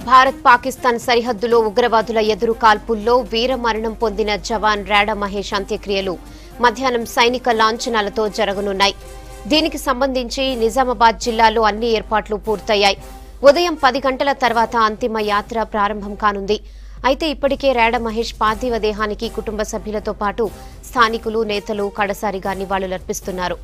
భారత్ పాకిస్తాన్ సరిహద్దులో ఉగ్రవాదుల ఎదురు కాల్పుల్లో వీరమరణం పొందిన జవాన్ రాడ మహేష్ అంత్యక్రియలు మధ్యాహ్నం సైనిక లాంఛనాలతో జరగనున్నాయి దీనికి సంబంధించి నిజామాబాద్ జిల్లాలో అన్ని ఏర్పాట్లు పూర్తయ్యాయి ఉదయం పది గంటల తర్వాత అంతిమ యాత్ర ప్రారంభం కానుంది అయితే ఇప్పటికే రాడ మహేష్ పార్థివ దేహానికి కుటుంబ సభ్యులతో పాటు స్థానికులు నేతలు కడసారిగా నివాళులర్పిస్తున్నారు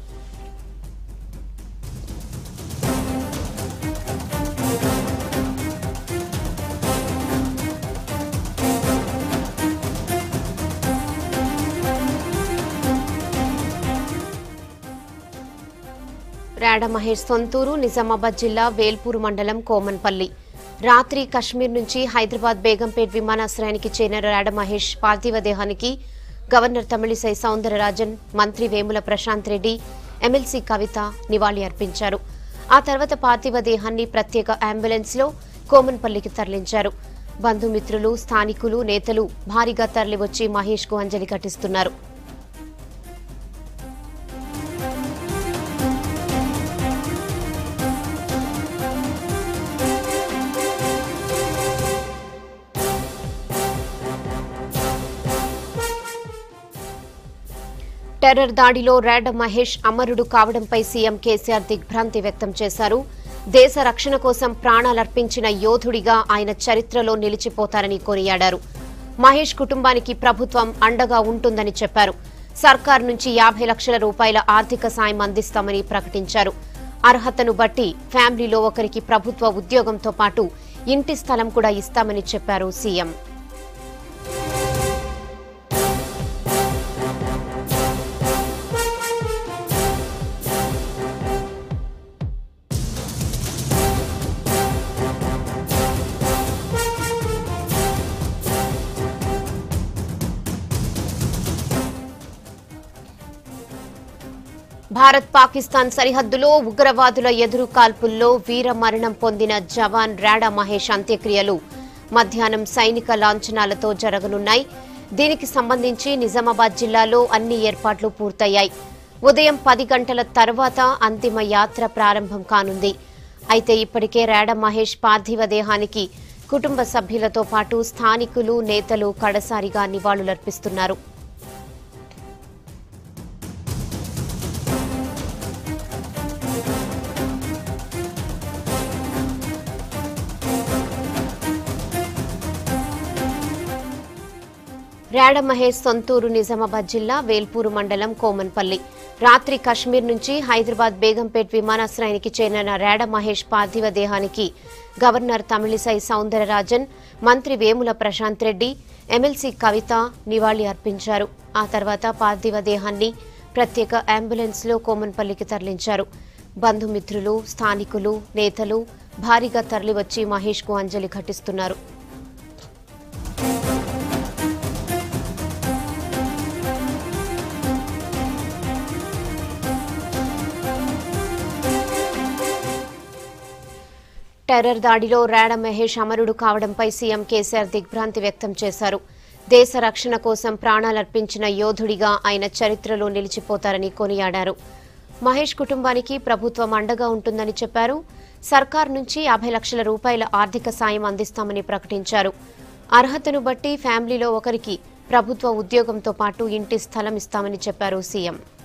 రాడ మహేష్ సొంతూరు నిజామాబాద్ జిల్లా వేల్పూరు మండలం కోమన్పల్లి రాత్రి కశ్మీర్ నుంచి హైదరాబాద్ బేగంపేట్ విమానాశ్రయానికి చేరిన రాడ మహేష్ పార్థివ దేహానికి గవర్నర్ తమిళిసై సౌందరరాజన్ మంత్రి వేముల ప్రశాంత్ రెడ్డి ఎమ్మెల్సీ కవిత నివాళి అర్పించారు ఆ తర్వాత పార్థివ దేహాన్ని ప్రత్యేక అంబులెన్స్ లో కోమన్పల్లికి తరలించారు బంధుమిత్రులు స్థానికులు నేతలు భారీగా తరలివచ్చి మహేష్ కు అంజలి ఘటిస్తున్నారు టెర్రర్ దాడిలో ర్యాడ్ మహేష్ అమరుడు కావడంపై సీఎం కేసీఆర్ దిగ్భ్రాంతి వ్యక్తం చేశారు దేశ రక్షణ కోసం ప్రాణాలర్పించిన యోధుడిగా ఆయన చరిత్రలో నిలిచిపోతారని కొనియాడారు మహేష్ కుటుంబానికి ప్రభుత్వం అండగా ఉంటుందని చెప్పారు సర్కార్ నుంచి యాభై లక్షల రూపాయల ఆర్థిక సాయం అందిస్తామని ప్రకటించారు అర్హతను బట్టి ఫ్యామిలీలో ఒకరికి ప్రభుత్వ ఉద్యోగంతో పాటు ఇంటి స్థలం కూడా ఇస్తామని చెప్పారు సీఎం భారత్ పాకిస్తాన్ సరిహద్దులో ఉగ్రవాదుల ఎదురు కాల్పుల్లో వీర మరణం పొందిన జవాన్ రాడా మహేష్ అంత్యక్రియలు మధ్యాహ్నం సైనిక లాంఛనాలతో జరగనున్నాయి దీనికి సంబంధించి నిజామాబాద్ జిల్లాలో అన్ని ఏర్పాట్లు పూర్తయ్యాయి ఉదయం పది గంటల తర్వాత అంతిమ యాత్ర ప్రారంభం కానుంది అయితే ఇప్పటికే రాడ మహేష్ పార్థివ దేహానికి కుటుంబ సభ్యులతో పాటు స్థానికులు నేతలు కడసారిగా నివాళులర్పిస్తున్నారు రాడ మహేష్ సొంతూరు నిజామాబాద్ జిల్లా వేల్పూరు మండలం కోమన్పల్లి రాత్రి కశ్మీర్ నుంచి హైదరాబాద్ బేగంపేట్ విమానాశ్రయానికి చేరిన రాడ మహేష్ పార్థివ దేహానికి గవర్నర్ తమిళిసై సౌందరరాజన్ మంత్రి వేముల ప్రశాంత్ రెడ్డి ఎమ్మెల్సీ కవిత నివాళి అర్పించారు ఆ తర్వాత పార్థివ దేహాన్ని ప్రత్యేక అంబులెన్స్ లో కోమన్పల్లికి తరలించారు బంధుమిత్రులు స్థానికులు నేతలు భారీగా తరలివచ్చి మహేష్ కు అంజలి ఘటిస్తున్నారు టెర్రర్ దాడిలో రాడ మహేష్ అమరుడు కావడంపై సీఎం కేసీఆర్ దిగ్భ్రాంతి వ్యక్తం చేశారు దేశ రక్షణ కోసం ప్రాణాలర్పించిన యోధుడిగా ఆయన చరిత్రలో నిలిచిపోతారని కొనియాడారు మహేష్ కుటుంబానికి ప్రభుత్వం అండగా ఉంటుందని చెప్పారు సర్కార్ నుంచి యాభై లక్షల రూపాయల ఆర్థిక సాయం అందిస్తామని ప్రకటించారు అర్హతను బట్టి ఫ్యామిలీలో ఒకరికి ప్రభుత్వ ఉద్యోగంతో పాటు ఇంటి స్థలం ఇస్తామని చెప్పారు సీఎం